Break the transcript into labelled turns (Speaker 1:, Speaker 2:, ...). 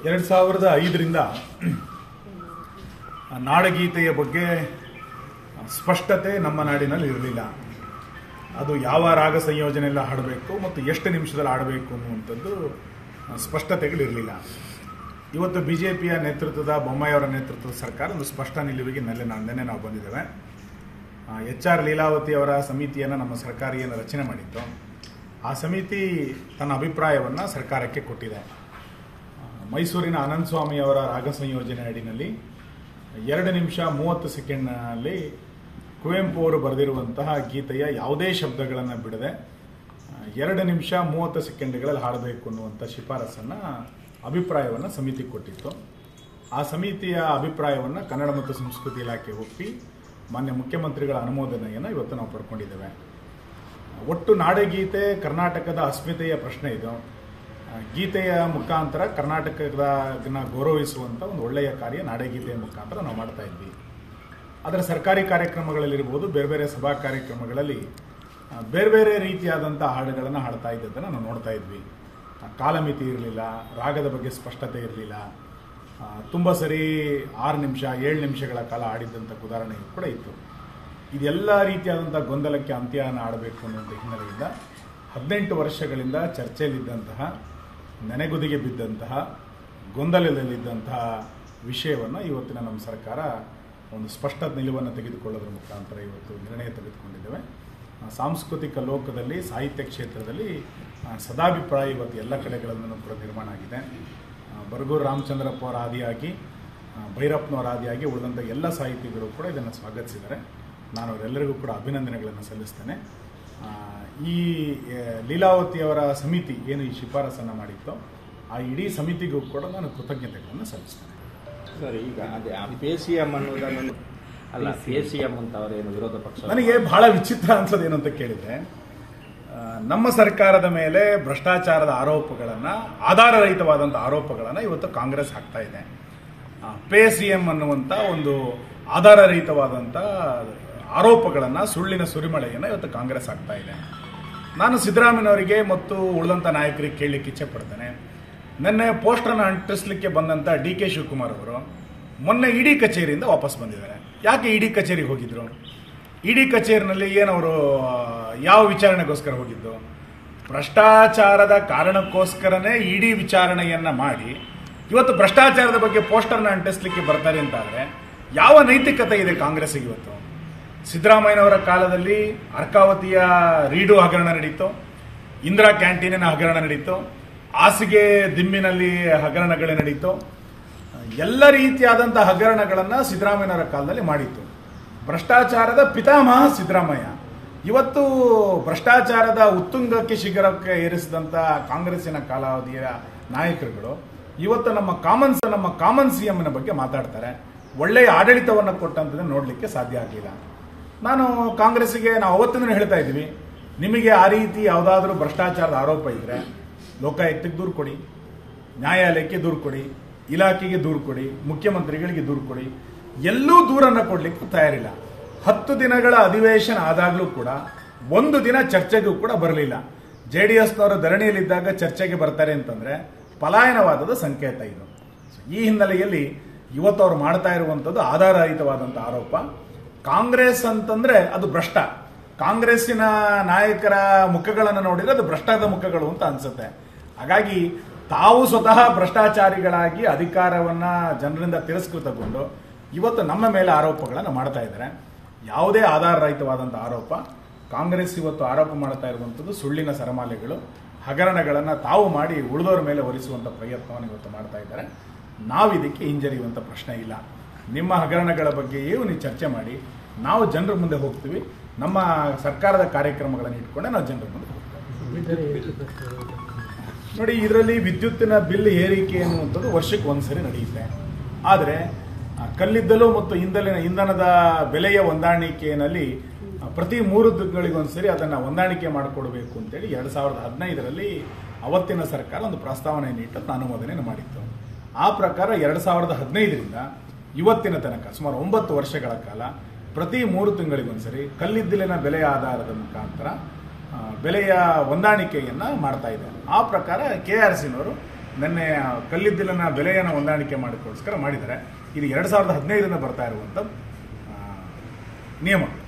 Speaker 1: ಎರಡು ಸಾವಿರದ ಐದರಿಂದ ನಾಡಗೀತೆಯ ಬಗ್ಗೆ ಸ್ಪಷ್ಟತೆ ನಮ್ಮ ನಾಡಿನಲ್ಲಿ ಇರಲಿಲ್ಲ ಅದು ಯಾವ ರಾಗ ಸಂಯೋಜನೆ ಎಲ್ಲ ಹಾಡಬೇಕು ಮತ್ತು ಎಷ್ಟು ನಿಮಿಷದಲ್ಲಿ ಆಡಬೇಕು ಅನ್ನುವಂಥದ್ದು ಸ್ಪಷ್ಟತೆಗಳಿರಲಿಲ್ಲ ಇವತ್ತು ಬಿ ಜೆ ಪಿಯ ನೇತೃತ್ವದ ಬೊಮ್ಮಾಯಿಯವರ ನೇತೃತ್ವದ ಸರ್ಕಾರ ಒಂದು ಸ್ಪಷ್ಟ ನಿಲುವಿಗೆ ನೆಲೆ ನೆನ್ನೆ ನಾವು ಬಂದಿದ್ದೇವೆ ಎಚ್ ಆರ್ ಲೀಲಾವತಿ ಅವರ ಸಮಿತಿಯನ್ನು ನಮ್ಮ ಸರ್ಕಾರ ಏನು ರಚನೆ ಮಾಡಿತ್ತು ಆ ಸಮಿತಿ ತನ್ನ ಅಭಿಪ್ರಾಯವನ್ನು ಸರ್ಕಾರಕ್ಕೆ ಕೊಟ್ಟಿದೆ ಆ, ಮೈಸೂರಿನ ಅನಂತ ಸ್ವಾಮಿ ಅವರ ರಾಗ ಸಂಯೋಜನೆ ಅಡಿನಲ್ಲಿ ಎರಡು ನಿಮಿಷ ಮೂವತ್ತು ಸೆಕೆಂಡ್ನಲ್ಲಿ ಕುವೆಂಪು ಅವರು ಬರೆದಿರುವಂತಹ ಗೀತೆಯ ಯಾವುದೇ ಶಬ್ದಗಳನ್ನು ಬಿಡದೆ ಆ, ಎರಡು ನಿಮಿಷ ಮೂವತ್ತು ಸೆಕೆಂಡ್ಗಳಲ್ಲಿ ಹಾಡಬೇಕು ಅನ್ನುವಂಥ ಶಿಫಾರಸನ್ನು ಅಭಿಪ್ರಾಯವನ್ನು ಸಮಿತಿ ಕೊಟ್ಟಿತ್ತು ಆ ಸಮಿತಿಯ ಅಭಿಪ್ರಾಯವನ್ನು ಕನ್ನಡ ಮತ್ತು ಸಂಸ್ಕೃತಿ ಇಲಾಖೆ ಒಪ್ಪಿ ಮಾನ್ಯ ಮುಖ್ಯಮಂತ್ರಿಗಳ ಅನುಮೋದನೆಯನ್ನು ಇವತ್ತು ನಾವು ಪಡ್ಕೊಂಡಿದ್ದೇವೆ ಒಟ್ಟು ನಾಡಗೀತೆ ಕರ್ನಾಟಕದ ಅಸ್ಮಿತೆಯ ಪ್ರಶ್ನೆ ಇದು ಆ, ಗೀತೆಯ ಮುಖಾಂತರ ಕರ್ನಾಟಕದ ಗೌರವಿಸುವಂಥ ಒಂದು ಒಳ್ಳೆಯ ಕಾರ್ಯ ನಾಡಗೀತೆಯ ಮುಖಾಂತರ ನಾವು ಮಾಡ್ತಾ ಇದ್ವಿ ಆದರೆ ಸರ್ಕಾರಿ ಕಾರ್ಯಕ್ರಮಗಳಲ್ಲಿರ್ಬೋದು ಬೇರೆ ಬೇರೆ ಸಭಾ ಕಾರ್ಯಕ್ರಮಗಳಲ್ಲಿ ಆ, ಬೇರೆ ಬೇರೆ ರೀತಿಯಾದಂಥ ಹಾಡುಗಳನ್ನು ಹಾಡ್ತಾ ಇದ್ದದ್ದನ್ನು ನಾವು ನೋಡ್ತಾ ಇದ್ವಿ ಆ, ಕಾಲಮಿತಿ ಇರಲಿಲ್ಲ ರಾಗದ ಬಗ್ಗೆ ಸ್ಪಷ್ಟತೆ ಇರಲಿಲ್ಲ ತುಂಬ ಸರಿ ಆರು ನಿಮಿಷ ಏಳು ನಿಮಿಷಗಳ ಕಾಲ ಆಡಿದ್ದಂಥ ಉದಾಹರಣೆಯು ಕೂಡ ಇತ್ತು ಇದೆಲ್ಲ ರೀತಿಯಾದಂಥ ಗೊಂದಲಕ್ಕೆ ಅಂತ್ಯನ ಆಡಬೇಕು ಅನ್ನುವಂಥ ಹಿನ್ನೆಲೆಯಿಂದ ಹದಿನೆಂಟು ವರ್ಷಗಳಿಂದ ಚರ್ಚೆಯಲ್ಲಿದ್ದಂತಹ ನೆನೆಗುದಿಗೆ ಬಿದ್ದಂತಹ ಗೊಂದಲದಲ್ಲಿದ್ದಂತಹ ವಿಷಯವನ್ನು ಇವತ್ತಿನ ನಮ್ಮ ಸರ್ಕಾರ ಒಂದು ಸ್ಪಷ್ಟ ನಿಲುವನ್ನು ತೆಗೆದುಕೊಳ್ಳೋದ್ರ ಮುಖಾಂತರ ಇವತ್ತು ನಿರ್ಣಯ ತೆಗೆದುಕೊಂಡಿದ್ದೇವೆ ಆ, ಸಾಂಸ್ಕೃತಿಕ ಲೋಕದಲ್ಲಿ ಸಾಹಿತ್ಯ ಕ್ಷೇತ್ರದಲ್ಲಿ ಆ, ಸದಾಭಿಪ್ರಾಯ ಇವತ್ತು ಎಲ್ಲ ಕಡೆಗಳಲ್ಲೂ ಕೂಡ ನಿರ್ಮಾಣ ಆಗಿದೆ ಆ, ಬರಗೂರು ರಾಮಚಂದ್ರಪ್ಪ ಅವರ ಆದಿಯಾಗಿ ಆ, ಭೈರಪ್ಪನವರ ಆದಿಯಾಗಿ ಉಳಿದಂಥ ಎಲ್ಲ ಸಾಹಿತಿಗಳು ಕೂಡ ಇದನ್ನು ಸ್ವಾಗತಿಸಿದ್ದಾರೆ ನಾನು ಅವರೆಲ್ಲರಿಗೂ ಕೂಡ ಅಭಿನಂದನೆಗಳನ್ನು ಸಲ್ಲಿಸ್ತೇನೆ ಆ, ಈ ಆ, ಲೀಲಾವತಿಯವರ ಸಮಿತಿ ಏನು ಈ ಶಿಫಾರಸನ್ನು ಮಾಡಿತ್ತೋ ಆ ಇಡೀ ಸಮಿತಿಗೂ ಕೂಡ ನಾನು ಕೃತಜ್ಞತೆಗಳನ್ನು ಸಲ್ಲಿಸ್ತೇನೆ
Speaker 2: ಸರ್ ಈಗ ಅದೇ ಆ ಪಿ ಸಿ ಎಂ ಅನ್ನೋದನ್ನು ಅಲ್ಲ ಪಿ ಸಿ ಎಂ ಅಂತ ಅವರೇನು ವಿರೋಧ ಪಕ್ಷ
Speaker 1: ನನಗೆ ಬಹಳ ವಿಚಿತ್ರ ಅನ್ಸೋದು ಏನು ಅಂತ ಕೇಳಿದ್ರೆ ಆ, ನಮ್ಮ ಸರ್ಕಾರದ ಮೇಲೆ ಭ್ರಷ್ಟಾಚಾರದ ಆರೋಪಗಳನ್ನು ಆಧಾರರಹಿತವಾದಂಥ ಆರೋಪಗಳನ್ನು ಇವತ್ತು ಕಾಂಗ್ರೆಸ್ ಹಾಕ್ತಾ ಇದೆ ಪೇ ಸಿ ಎಂ ಅನ್ನುವಂಥ ಒಂದು ಆಧಾರರಹಿತವಾದಂಥ ಆರೋಪಗಳನ್ನು ಸುಳ್ಳಿನ ಸುರಿಮಳೆಯನ್ನು ಇವತ್ತು ಕಾಂಗ್ರೆಸ್ ಹಾಕ್ತಾ ಇದೆ ನಾನು ಸಿದ್ದರಾಮಯ್ಯನವರಿಗೆ ಮತ್ತು ಉಳಿದಂಥ ನಾಯಕರಿಗೆ ಕೇಳಲಿಕ್ಕೆ ಇಚ್ಛೆ ಪಡ್ತೇನೆ ನಿನ್ನೆ ಪೋಸ್ಟರ್ನ ಅಂಟಿಸ್ಲಿಕ್ಕೆ ಬಂದಂಥ ಡಿ ಕೆ ಶಿವಕುಮಾರ್ ಅವರು ಮೊನ್ನೆ ಇಡಿ ಕಚೇರಿಯಿಂದ ವಾಪಸ್ ಬಂದಿದ್ದಾರೆ ಯಾಕೆ ಇಡಿ ಕಚೇರಿಗೆ ಹೋಗಿದ್ರು ಇಡಿ ಕಚೇರಿನಲ್ಲಿ ಏನವರು ಯಾವ ವಿಚಾರಣೆಗೋಸ್ಕರ ಹೋಗಿದ್ದು ಭ್ರಷ್ಟಾಚಾರದ ಕಾರಣಕ್ಕೋಸ್ಕರನೇ ಇಡಿ ವಿಚಾರಣೆಯನ್ನ ಮಾಡಿ ಇವತ್ತು ಭ್ರಷ್ಟಾಚಾರದ ಬಗ್ಗೆ ಪೋಸ್ಟರ್ನ ಅಂಟಿಸ್ಲಿಕ್ಕೆ ಬರ್ತಾರೆ ಅಂತಾದ್ರೆ ಯಾವ ನೈತಿಕತೆ ಇದೆ ಕಾಂಗ್ರೆಸ್ಸಿಗೆ ಇವತ್ತು ಸಿದ್ದರಾಮಯ್ಯನವರ ಕಾಲದಲ್ಲಿ ಅರ್ಕಾವತಿಯ ರೀಡು ಹಗರಣ ನಡೀತು ಇಂದಿರಾ ಕ್ಯಾಂಟೀನಿನ ಹಗರಣ ನಡೀತು ಹಾಸಿಗೆ ದಿಮ್ಮಿನಲ್ಲಿ ಹಗರಣಗಳೇ ನಡೀತು ಎಲ್ಲ ರೀತಿಯಾದಂಥ ಹಗರಣಗಳನ್ನು ಸಿದ್ದರಾಮಯ್ಯನವರ ಕಾಲದಲ್ಲಿ ಮಾಡಿತ್ತು ಭ್ರಷ್ಟಾಚಾರದ ಪಿತಾಮಹ ಸಿದ್ದರಾಮಯ್ಯ ಇವತ್ತು ಭ್ರಷ್ಟಾಚಾರದ ಉತ್ತುಂಗಕ್ಕೆ ಶಿಖರಕ್ಕೆ ಏರಿಸಿದಂಥ ಕಾಂಗ್ರೆಸ್ಸಿನ ಕಾಲಾವಧಿಯ ನಾಯಕರುಗಳು ಇವತ್ತು ನಮ್ಮ ಕಾಮನ್ ನಮ್ಮ ಕಾಮನ್ ಸಿ ಎಮ್ನ ಬಗ್ಗೆ ಮಾತಾಡ್ತಾರೆ ಒಳ್ಳೆಯ ಆಡಳಿತವನ್ನು ಕೊಟ್ಟಂಥದ್ದು ನೋಡಲಿಕ್ಕೆ ಸಾಧ್ಯ ಆಗಲಿಲ್ಲ ನಾನು ಕಾಂಗ್ರೆಸ್ಸಿಗೆ ನಾವು ಅವತ್ತಿನ ಹೇಳ್ತಾ ಇದ್ವಿ ನಿಮಗೆ ಆ ರೀತಿ ಯಾವುದಾದ್ರೂ ಭ್ರಷ್ಟಾಚಾರದ ಆರೋಪ ಇದ್ರೆ ಲೋಕಾಯುಕ್ತಕ್ಕೆ ದೂರು ಕೊಡಿ ನ್ಯಾಯಾಲಯಕ್ಕೆ ದೂರು ಕೊಡಿ ಇಲಾಖೆಗೆ ದೂರು ಕೊಡಿ ಮುಖ್ಯಮಂತ್ರಿಗಳಿಗೆ ದೂರು ಕೊಡಿ ಎಲ್ಲೂ ದೂರನ್ನು ಕೊಡಲಿಕ್ಕೆ ತಯಾರಿಲ್ಲ ಹತ್ತು ದಿನಗಳ ಅಧಿವೇಶನ ಆದಾಗಲೂ ಕೂಡ ಒಂದು ದಿನ ಚರ್ಚೆಗೂ ಕೂಡ ಬರಲಿಲ್ಲ ಜೆ ಡಿ ಎಸ್ನವರು ಧರಣಿಯಲ್ಲಿದ್ದಾಗ ಚರ್ಚೆಗೆ ಬರ್ತಾರೆ ಅಂತಂದ್ರೆ ಪಲಾಯನವಾದದ ಸಂಕೇತ ಇದು So, ಈ ಹಿನ್ನೆಲೆಯಲ್ಲಿ ಇವತ್ತು ಅವ್ರು ಮಾಡ್ತಾ ಇರುವಂಥದ್ದು ಆಧಾರರಹಿತವಾದಂಥ ಆರೋಪ ಕಾಂಗ್ರೆಸ್ ಅಂತಂದ್ರೆ ಅದು ಭ್ರಷ್ಟ ಕಾಂಗ್ರೆಸ್ಸಿನ ನಾಯಕರ ಮುಖಗಳನ್ನು ನೋಡಿದ್ರೆ ಅದು ಭ್ರಷ್ಟದ ಮುಖಗಳು ಅಂತ ಅನ್ಸುತ್ತೆ ಹಾಗಾಗಿ ತಾವು ಸ್ವತಃ ಭ್ರಷ್ಟಾಚಾರಿಗಳಾಗಿ ಅಧಿಕಾರವನ್ನ ಜನರಿಂದ ತಿರಸ್ಕೃತಗೊಂಡು ಇವತ್ತು ನಮ್ಮ ಮೇಲೆ ಆರೋಪಗಳನ್ನು ಮಾಡ್ತಾ ಇದ್ದಾರೆ ಯಾವುದೇ ಆಧಾರರಹಿತವಾದಂಥ ಆರೋಪ ಕಾಂಗ್ರೆಸ್ ಇವತ್ತು ಆರೋಪ ಮಾಡ್ತಾ ಇರುವಂಥದ್ದು ಸುಳ್ಳಿನ ಸರಮಾಲೆಗಳು ಹಗರಣಗಳನ್ನು ತಾವು ಮಾಡಿ ಉಳಿದವರ ಮೇಲೆ ಹೊರಿಸುವಂಥ ಪ್ರಯತ್ನವನ್ನು ಇವತ್ತು ಮಾಡ್ತಾ ಇದ್ದಾರೆ ನಾವು ಇದಕ್ಕೆ ಹಿಂಜರಿಯುವಂಥ ಪ್ರಶ್ನೆ ಇಲ್ಲ ನಿಮ್ಮ ಹಗರಣಗಳ ಬಗ್ಗೆಯೂ ನೀವು ಚರ್ಚೆ ಮಾಡಿ ನಾವು ಜನರ ಮುಂದೆ ಹೋಗ್ತೀವಿ ನಮ್ಮ ಸರ್ಕಾರದ ಕಾರ್ಯಕ್ರಮಗಳನ್ನು ಇಟ್ಕೊಂಡೆ ನಾವು ಜನರ ಮುಂದೆ ಹೋಗ್ತೀವಿ ನೋಡಿ ಇದರಲ್ಲಿ ವಿದ್ಯುತ್ತಿನ ಬಿಲ್ ಏರಿಕೆ ಎನ್ನುವಂಥದ್ದು ವರ್ಷಕ್ಕೆ ಒಂದ್ಸರಿ ನಡೆಯುತ್ತೆ ಆದರೆ ಆ, ಕಲ್ಲಿದ್ದಲು ಮತ್ತು ಇಂಧನ ಇಂಧನದ ಬೆಲೆಯ ಹೊಂದಾಣಿಕೆಯಲ್ಲಿ ಆ, ಪ್ರತಿ ಮೂರು ತಿಂಗಳಿಗೊಂದ್ಸರಿ ಅದನ್ನು ಹೊಂದಾಣಿಕೆ ಮಾಡಿಕೊಡ್ಬೇಕು ಅಂತೇಳಿ ಎರಡು ಸಾವಿರದ ಹದಿನೈದರಲ್ಲಿ ಅವತ್ತಿನ ಸರ್ಕಾರ ಒಂದು ಪ್ರಸ್ತಾವನೆಯನ್ನು ಇಟ್ಟು ಅದನ್ನ ಅನುಮೋದನೆ ಮಾಡಿತ್ತು ಆ ಪ್ರಕಾರ ಎರಡು ಸಾವಿರದ ಹದಿನೈದರಿಂದ ಇವತ್ತಿನ ತನಕ ಸುಮಾರು ಒಂಬತ್ತು ವರ್ಷಗಳ ಕಾಲ ಪ್ರತಿ ಮೂರು ತಿಂಗಳಿಗೊಂದ್ಸರಿ ಕಲ್ಲಿದ್ದಲಿನ ಬೆಲೆಯ ಆಧಾರದ ಮುಖಾಂತರ ಆ, ಬೆಲೆಯ ಹೊಂದಾಣಿಕೆಯನ್ನು ಮಾಡ್ತಾ ಇದೆ ಆ ಪ್ರಕಾರ ಕೆ ಆರ್ ಸಿನವರು ನಿನ್ನೆ ಆ ಕಲ್ಲಿದ್ದಲಿನ ಬೆಲೆಯನ್ನು ಹೊಂದಾಣಿಕೆ ಮಾಡೋಕ್ಕೋಸ್ಕರ ಮಾಡಿದ್ದಾರೆ ಇದು ಎರಡು ಸಾವಿರದ ಹದಿನೈದರಿಂದ ಬರ್ತಾ ಇರುವಂಥ ಆ, ನಿಯಮ